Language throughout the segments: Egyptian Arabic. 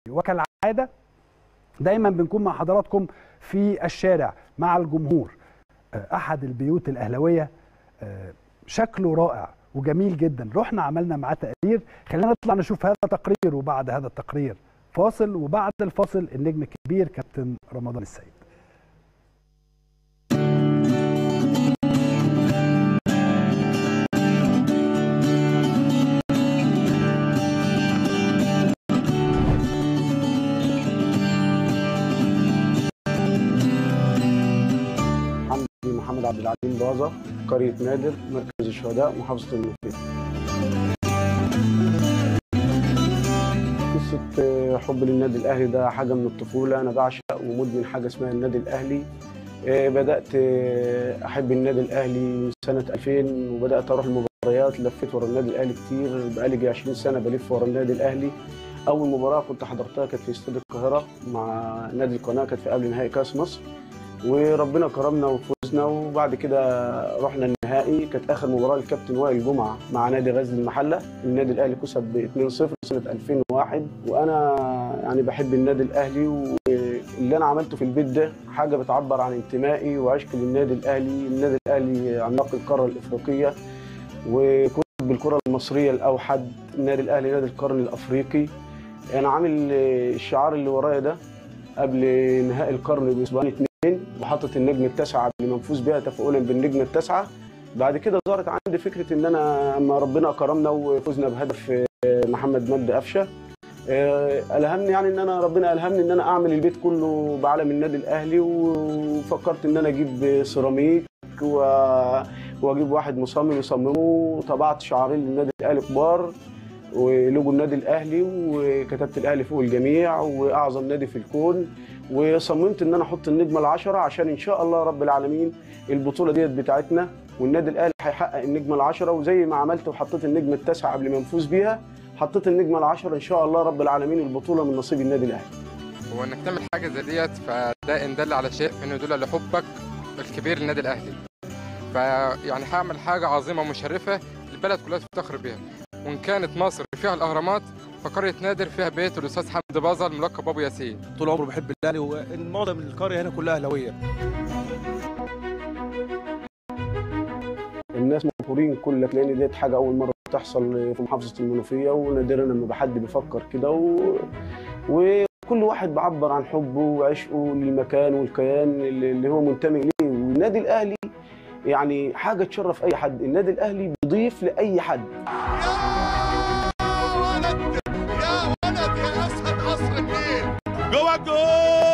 وكالعاده دايما بنكون مع حضراتكم في الشارع مع الجمهور احد البيوت الاهلاويه شكله رائع وجميل جدا رحنا عملنا معاه تقرير خلينا نطلع نشوف هذا التقرير وبعد هذا التقرير فاصل وبعد الفاصل النجم الكبير كابتن رمضان السيد محمد عبد العليم بازا قرية نادر مركز الشهداء محافظة المنوفية قصة حب للنادي الأهلي ده حاجة من الطفولة أنا بعشق ومدمن حاجة اسمها النادي الأهلي بدأت أحب النادي الأهلي من سنة 2000 وبدأت أروح المباريات لفيت ورا النادي الأهلي كتير بقالي 20 سنة بلف ورا النادي الأهلي أول مباراة كنت حضرتها كانت في استاد القاهرة مع نادي القناة كانت في قبل نهائي كأس مصر وربنا كرمنا وفوزنا وبعد كده رحنا النهائي كانت اخر مباراه للكابتن وائل جمعه مع نادي غزل المحله النادي الاهلي كسب ب 2-0 سنه 2001 وانا يعني بحب النادي الاهلي واللي انا عملته في البيت ده حاجه بتعبر عن انتمائي وعشق للنادي الاهلي النادي الاهلي عملاق القاره الافريقيه وكنت بالكره المصريه الاوحد النادي الاهلي نادي القرن الافريقي انا عامل الشعار اللي ورايا ده قبل نهائي القرن باسبوعين اثنين وحطت النجم التاسعه قبل ما نفوز بها تفاؤلا بالنجم التاسعه بعد كده ظهرت عندي فكره ان انا اما ربنا كرمنا وفزنا بهدف محمد مجدي قفشه الهمني يعني ان انا ربنا الهمني ان انا اعمل البيت كله بعلم النادي الاهلي وفكرت ان انا اجيب سيراميك واجيب واحد مصمم يصممه وطبعت شعارين للنادي الاهلي كبار ولوجو النادي الاهلي وكتبت الاهلي فوق الجميع واعظم نادي في الكون وصممت ان انا احط النجمه العشره عشان ان شاء الله رب العالمين البطوله ديت بتاعتنا والنادي الاهلي هيحقق النجمه العشره وزي ما عملت وحطيت النجمه التاسعه قبل ما نفوز بيها حطيت النجمه العشره ان شاء الله رب العالمين البطوله من نصيب النادي الاهلي. هو انك تعمل حاجه زي ديت فده ان دل على شيء انه يدل لحبك الكبير للنادي الاهلي. فيعني هعمل حاجه عظيمه ومشرفه البلد كلها تفتخر بها. وان كانت مصر فيها الاهرامات فقريه نادر فيها بيت الاستاذ حمدي بازا الملقب ابو ياسين طول عمره بحب الاهلي ومعظم القريه هنا كلها اهلاويه الناس مبهورين كلك لان ديت حاجه اول مره تحصل في محافظه المنوفيه ونادرا لما حد بيفكر كده و... وكل واحد بعبر عن حبه وعشقه للمكان والكيان اللي هو منتمي اليه والنادي الاهلي يعني حاجه تشرف اي حد النادي الاهلي بيضيف لاي حد جوه الجول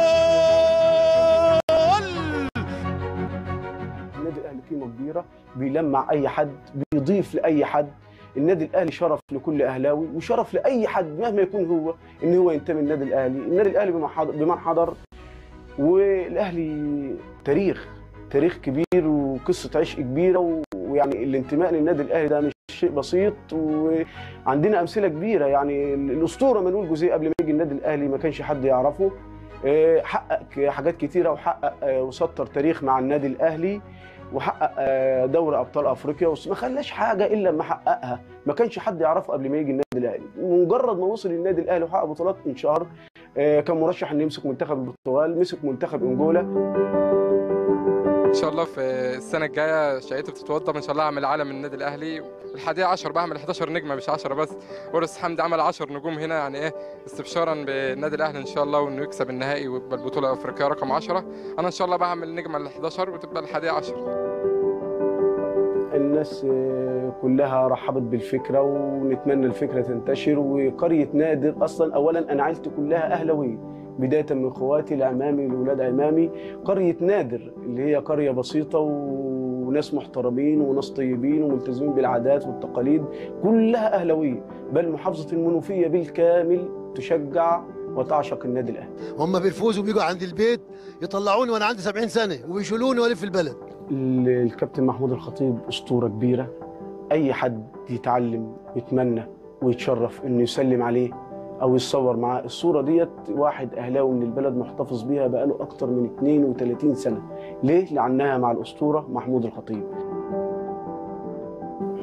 النادي الاهلي قيمه كبيره بيلمع اي حد بيضيف لاي حد النادي الاهلي شرف لكل اهلاوي وشرف لاي حد مهما يكون هو ان هو ينتمي للنادي الاهلي النادي الاهلي بمن حضر والاهلي تاريخ تاريخ كبير وقصه عشق كبيره ويعني الانتماء للنادي الاهلي ده مش شيء بسيط وعندنا امثله كبيره يعني الاسطوره مانويل جوزيه قبل ما يجي النادي الاهلي ما كانش حد يعرفه حقق حاجات كتيره وحقق وسطر تاريخ مع النادي الاهلي وحقق دوري ابطال افريقيا ما خلاش حاجه الا لما حققها ما كانش حد يعرفه قبل ما يجي النادي الاهلي مجرد ما وصل النادي الاهلي وحقق بطولات انشهر كان مرشح انه يمسك منتخب البرتغال مسك منتخب انجولا ان شاء الله في السنه الجايه شقتي بتتوضب ان شاء الله اعمل علم النادي الاهلي الحادية 10 بعمل 11 نجمه مش 10 بس ورس حمدي عمل 10 نجوم هنا يعني ايه استبشارا بالنادي الاهلي ان شاء الله وانه يكسب النهائي ويبقى البطوله الافريقيه رقم 10 انا ان شاء الله بعمل نجمه ال 11 وتبقى الحادية 10 الناس كلها رحبت بالفكره ونتمنى الفكره تنتشر وقريه نادر اصلا اولا انا عيلتي كلها اهلاويه بدايه من اخواتي لعمامي لاولاد عمامي قريه نادر اللي هي قريه بسيطه وناس محترمين وناس طيبين وملتزمين بالعادات والتقاليد كلها اهلاويه بل محافظه المنوفيه بالكامل تشجع وتعشق النادي الاهلي هم بيفوزوا بيجوا عند البيت يطلعوني وانا عندي 70 سنه ويشيلوني والف البلد الكابتن محمود الخطيب اسطوره كبيره اي حد يتعلم يتمنى ويتشرف انه يسلم عليه او يتصور معاه الصوره ديت واحد اهلاوي من البلد محتفظ بيها بقاله اكتر من 32 سنه ليه لانها مع الاسطوره محمود الخطيب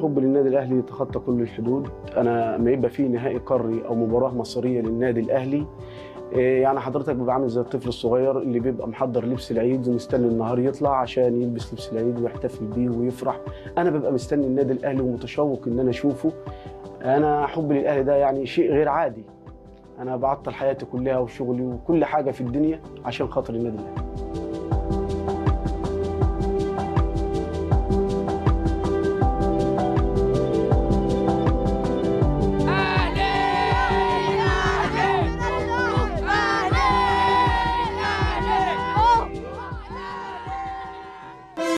حبي للنادي الاهلي يتخطى كل الحدود انا ما يبقى فيه نهائي قاري او مباراه مصريه للنادي الاهلي إيه يعني حضرتك بيبقى عامل زي الطفل الصغير اللي بيبقى محضر لبس العيد ومستني النهار يطلع عشان يلبس لبس العيد ويحتفل بيه ويفرح انا ببقى مستني النادي الاهلي ومتشوق ان انا اشوفه انا حبي للاهلي ده يعني شيء غير عادي انا بعطل حياتي كلها وشغلي وكل حاجه في الدنيا عشان خاطر النادي الاهلي